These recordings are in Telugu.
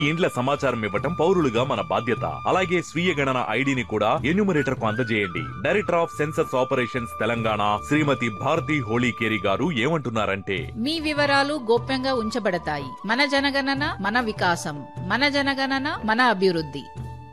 ఇండ్ల సమాచారం ఇవ్వటం పౌరులుగా మన బాధ్యత అలాగే స్వీయ గణన ఐడిని కూడా ఎన్యూమరేటర్ కు అందజేయండి director of census operations Telangana Shrimati Bharathi Holikeri గారు ఏమంటున్నారంటే మీ వివరాలు గోప్యంగా ఉంచబడతాయి మన జనగణన మన వికాసం మన జనగణన మన అభివృద్ధి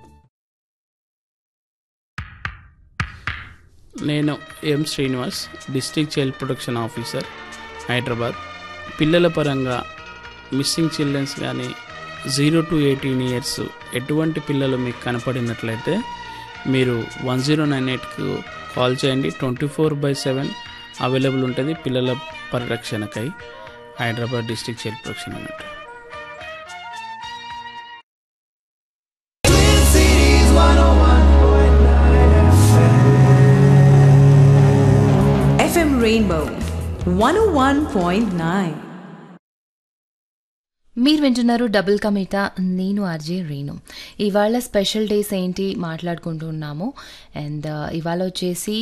నేను M Srinivas district child protection officer Hyderabad పిల్లల పరంగా మిస్సింగ్ చిల్డ్రన్స్ కానీ జీరో టు ఎయిటీన్ ఇయర్స్ ఎటువంటి పిల్లలు మీకు కనపడినట్లయితే మీరు వన్ జీరో నైన్ ఎయిట్కు కాల్ చేయండి twenty four by seven available ఉంటుంది పిల్లల పరిరక్షణకై హైదరాబాద్ డిస్ట్రిక్ట్ చైల్డ్ ప్రొటెక్షన్ అన్నట్టు FM Rainbow 101.9. మీరు వింటున్నారు డబుల్ కమిటా నేను ఆర్జే రీను ఇవాళ స్పెషల్ డేస్ ఏంటి మాట్లాడుకుంటున్నాము అండ్ ఇవాళ వచ్చేసి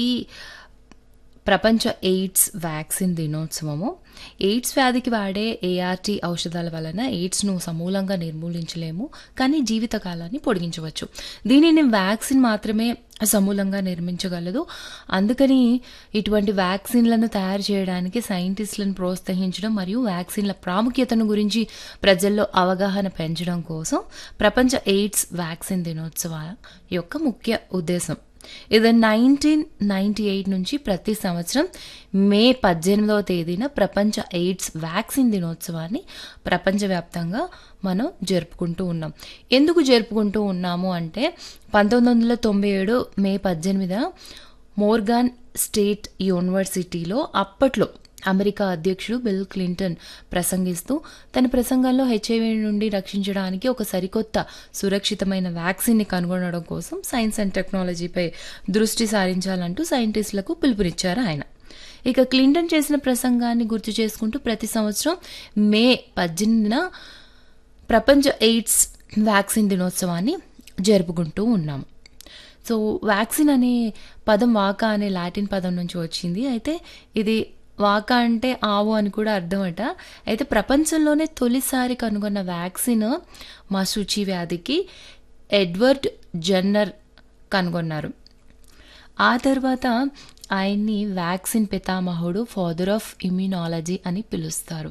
ప్రపంచ ఎయిడ్స్ వ్యాక్సిన్ దినోత్సవము ఎయిడ్స్ వ్యాధికి వాడే ఏఆర్టీ ఔషధాల వలన ఎయిడ్స్ను సమూలంగా నిర్మూలించలేము కానీ జీవితకాలాన్ని పొడిగించవచ్చు దీనిని వ్యాక్సిన్ మాత్రమే సమూలంగా నిర్మించగలదు అందుకని ఇటువంటి వ్యాక్సిన్లను తయారు చేయడానికి సైంటిస్టులను ప్రోత్సహించడం మరియు వ్యాక్సిన్ల ప్రాముఖ్యతను గురించి ప్రజల్లో అవగాహన పెంచడం కోసం ప్రపంచ ఎయిడ్స్ వ్యాక్సిన్ దినోత్సవ యొక్క ముఖ్య ఉద్దేశం ఇది నైన్టీన్ నైంటీ ఎయిట్ నుంచి ప్రతి సంవత్సరం మే పద్దెనిమిదవ తేదీన ప్రపంచ ఎయిడ్స్ వ్యాక్సిన్ దినోత్సవాన్ని ప్రపంచవ్యాప్తంగా మనం జరుపుకుంటూ ఉన్నాం ఎందుకు జరుపుకుంటూ ఉన్నాము అంటే పంతొమ్మిది వందల తొంభై ఏడు మే పద్దెనిమిదిన మోర్గాన్ స్టేట్ యూనివర్సిటీలో అప్పట్లో అమెరికా అధ్యక్షుడు బిల్ క్లింటన్ ప్రసంగిస్తూ తన ప్రసంగంలో హెచ్ఐవి నుండి రక్షించడానికి ఒక సరికొత్త సురక్షితమైన వ్యాక్సిన్ని కనుగొనడం కోసం సైన్స్ అండ్ టెక్నాలజీపై దృష్టి సారించాలంటూ సైంటిస్టులకు పిలుపునిచ్చారు ఆయన ఇక క్లింటన్ చేసిన ప్రసంగాన్ని గుర్తు చేసుకుంటూ ప్రతి సంవత్సరం మే పద్దెనిమిదిన ప్రపంచ ఎయిడ్స్ వ్యాక్సిన్ దినోత్సవాన్ని జరుపుకుంటూ ఉన్నాము సో వ్యాక్సిన్ అనే పదం వాకా అనే లాటిన్ పదం నుంచి వచ్చింది అయితే ఇది వాక అంటే ఆవు అని కూడా అర్థమట అయితే ప్రపంచంలోనే తొలిసారి కనుగొన్న వ్యాక్సిన్ మసూచి వ్యాధికి ఎడ్వర్డ్ జన్నర్ కనుగొన్నారు ఆ తర్వాత ఆయన్ని వ్యాక్సిన్ పితామహుడు ఫాదర్ ఆఫ్ ఇమ్యూనాలజీ అని పిలుస్తారు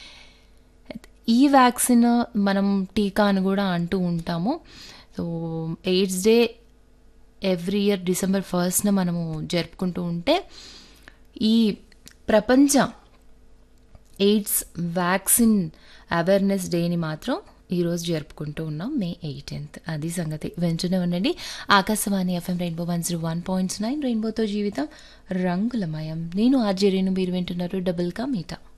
ఈ వ్యాక్సిన్ మనం టీకా అని కూడా అంటూ ఉంటాము so AIDS day every year December ఫస్ట్న మనము జరుపుకుంటూ ఉంటే ఈ ప్రపంచ ఎయిడ్స్ వ్యాక్సిన్ అవేర్నెస్ డేని మాత్రం ఈరోజు జరుపుకుంటూ ఉన్నాం మే ఎయిటీన్త్ అది సంగతి వెంటనే ఉండండి Akashvani FM Rainbow one zero one points nine రెయిన్బోతో జీవితం రంగులమయం నేను ఆర్జే రేణు మీరు వింటున్నారు డబుల్ కా మీటా